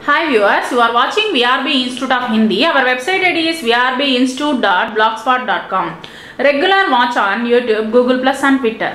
Hi viewers, you are watching VRB Institute of Hindi. Our website ID is vrbinstitute.blogspot.com. Regular watch on YouTube, Google Plus and Twitter.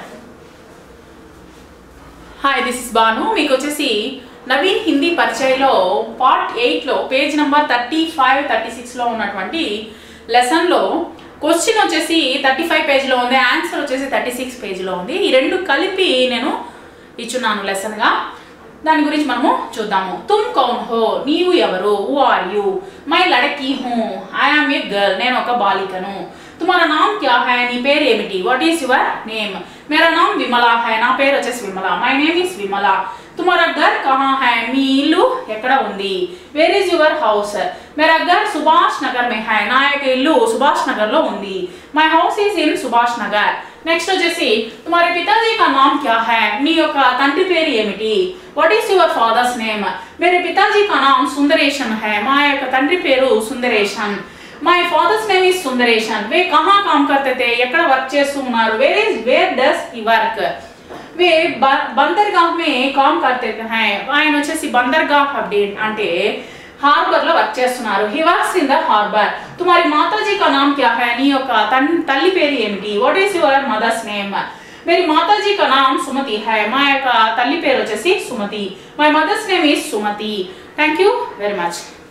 Hi this is Banu మీకు వచ్చేసి నవీన్ హిందీ పరిచయలో part ఎయిట్లో page number thirty five thirty సిక్స్లో ఉన్నటువంటి లెసన్లో question వచ్చేసి thirty five పేజ్లో ఉంది ఆన్సర్ వచ్చేసి థర్టీ సిక్స్ పేజ్లో ఉంది ఈ రెండు కలిపి నేను ఇచ్చున్నాను లెసన్గా దాని గురించి మనము చూద్దాము తుమ్ కౌన్ హో నీవు ఎవరు హూ ఆర్ యూ మై లడకీ హూ ఐ ఆమ్ ఏ గర్ల్ నేను ఒక బాలికను తుమారా నామ్ క్యా హై నీ పేరు ఏమిటి వాట్ ఈస్ యువర్ నేమ్ మేరా నామ్ విమలా హై నా పేరు వచ్చేసి Vimala my name is Vimala తుమారా గర్ కహా హై మీ ఇల్లు ఎక్కడ ఉంది వేర్ ఈజ్ యువర్ హౌస్ మేరా గర్ సుభాష్ నగర్ మే హై నా యొక్క ఇల్లు సుభాష్ నగర్ లో ఉంది my house is in Subhash Nagar next వచ్చేసి తుమారే పితాజీ కా నామ్ క్యా హై నీ యొక్క తండ్రి పేరు ఏమిటి what is your father's name మేరే పితాజీ కా నామ్ సుందరేషన్ హై మా యొక్క తండ్రి పేరు Sundaresan my father's name is Sundaresan వే కహా కామ్ కర్తే తే ఎక్కడ వర్క్ చేస్తూ ఉన్నారు where is where does he work వే బందర్గాహ్ మే కామ్ కర్తే హై ఆయన వచ్చేసి బందర్గాహ్ అప్డేట్ అంటే హార్బర్ లో వర్క్ చేస్తున్నారు he works in the harbour తుమారి మాతాజీ కా నామ్ క్యా హై నీ యొక్క తన్ తల్లి పేరు ఏమిటి what is your mother's name मेरी माता जी का नाम सुमति है మా యొక్క తల్లి పేరు వచ్చేసి Sumathi my mother's name is Sumathi thank you very much